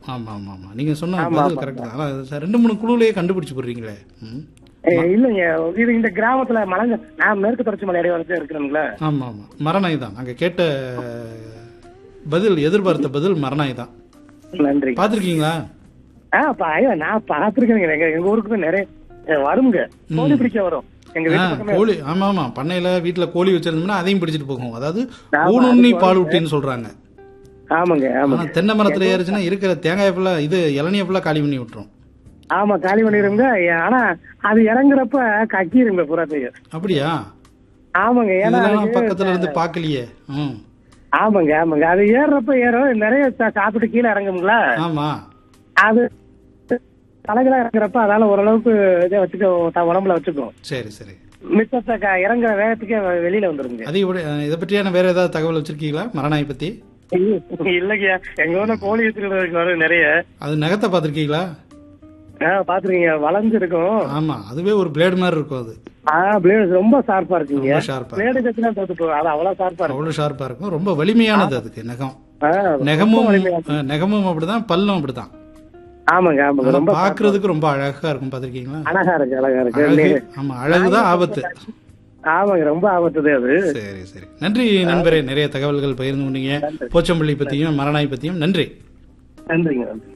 ஆமா ஆமா ஆமா நீங்க சொன்ன ஆமா, பதில் ஆமா. கரெக்ட் தான் ஆனா அது ரெண்டு மூணு குழுலயே கண்டுபிடிச்சு போடுறீங்களே ம். ஏ, இல்லைங்க இது இந்த கிராமத்துல மலைங்க நான் மேற்கு தொடர்ச்சி மலை இடைவெளி இருக்கிறேங்களா ஆமா ஆமா மரநாய் தான் நாங்க கேட்ட பதில் எதிர்பார்த்த பதில் மரநாய் தான் நன்றி பாத்திருக்கீங்களா ஆ பா- ஐயா, நான் பாத்துருக்கேங்க எங்க எங்க ஊருக்கு நிறைய ஏ, வருங்க கோழி பிடிக்க வரும் எங்க ஆ, வீட்டு பக்கமே கோழி ஆமா ஆமா பண்ணையில வீட்டுல கோழி வச்சிருந்தோம்னா அதையும் பிடிச்சிட்டு போகும் அதாவது ஆமா, ஊனுண்ணி அதுக்கு பால் ஊட்டின்னு சொல்றாங்க ஆமாங்க ஆனா ஆமாங்க தென்னை மரத்துல ஏறிச்சுன்னா இருக்கிற தேங்காய் ஃபுல்லா இது இளநிய ஃபுல்லா காலி பண்ணி விட்டுரும் ஆமா காலி பண்ணிருங்க ஆனா அது இறங்குறப்ப கக்கிருங்க புறாத்தையும் அப்படியா ஆமாங்க ஏன்னா இதெல்லாம் அதுக்கு- பக்கத்துல இருந்து பாக்கலையே ம் ஆமாங்க ஆமாங்க அது ஏறுறப்ப ஏறும் நிறைய சா- சாப்பிட்டு கீழே இறங்குங்களா ஆமா அது தலைகளா இறங்குறப்ப அதால ஓரளவுக்கு இதை வச்சுக்கோ த- உடம்புல வச்சுக்கும் சரி சரி மிச்சத்தை க- இறங்குற வேகத்துக்கே வெ- வெளியில வந்துருங்க அதை விட இதை பற்றியான வேற ஏதாவது தகவல் வச்சிருக்கீங்களா மரநாய் பத்தி இல்லைங்க எங்க ஊர்ல கோழி வச்சுக்கிறதுக்கு வரும் நிறைய அது நகத்தை பார்த்திருக்கீங்களா ஆ, பாத்துருக்கீங்க வளைஞ்சிருக்கும் ஆமா அதுவே ஒரு பிளேடு மாதிரி இருக்கும் அது ஆ பிளேடு ரொம்ப ஷார்ப்பா இருக்குங்க ரொம்ப ஷார்ப்பா பிளேடு கட்சினா தோத்து போகும் அது அவ்வளவு ஷார்ப்பா இருக்கும் அவ்வளவு ஷார்ப்பா இருக்கும் ரொம்ப வலிமையானது அதுக்கு நகம் ஆ, நகமும் ரொம்ப வலிமையா இருக்கும். அஹ், நகமும் அப்படிதான் பல்லும் அப்படிதான் ஆமாங்க ஆமாங்க ஆனா ரொம்ப பாக்குறதுக்கு ரொம்ப அழகா இருக்கும் பாத்திருக்கீங்களா அழகா இருக்கு அழகா இருக்கு அழகு நீங்க- ஆமா அழகுதான் ஆபத்து ஆமாங்க ரொம்ப ஆபத்துது அது சரி சரி நன்றி நண்பரே நிறைய தகவல்கள் பகிர்ந்து கொண்டீங்க போச்சம்பள்ளி பத்தியும் மரநாய் பத்தியும் நன்றி நன்றிங்க நன்றி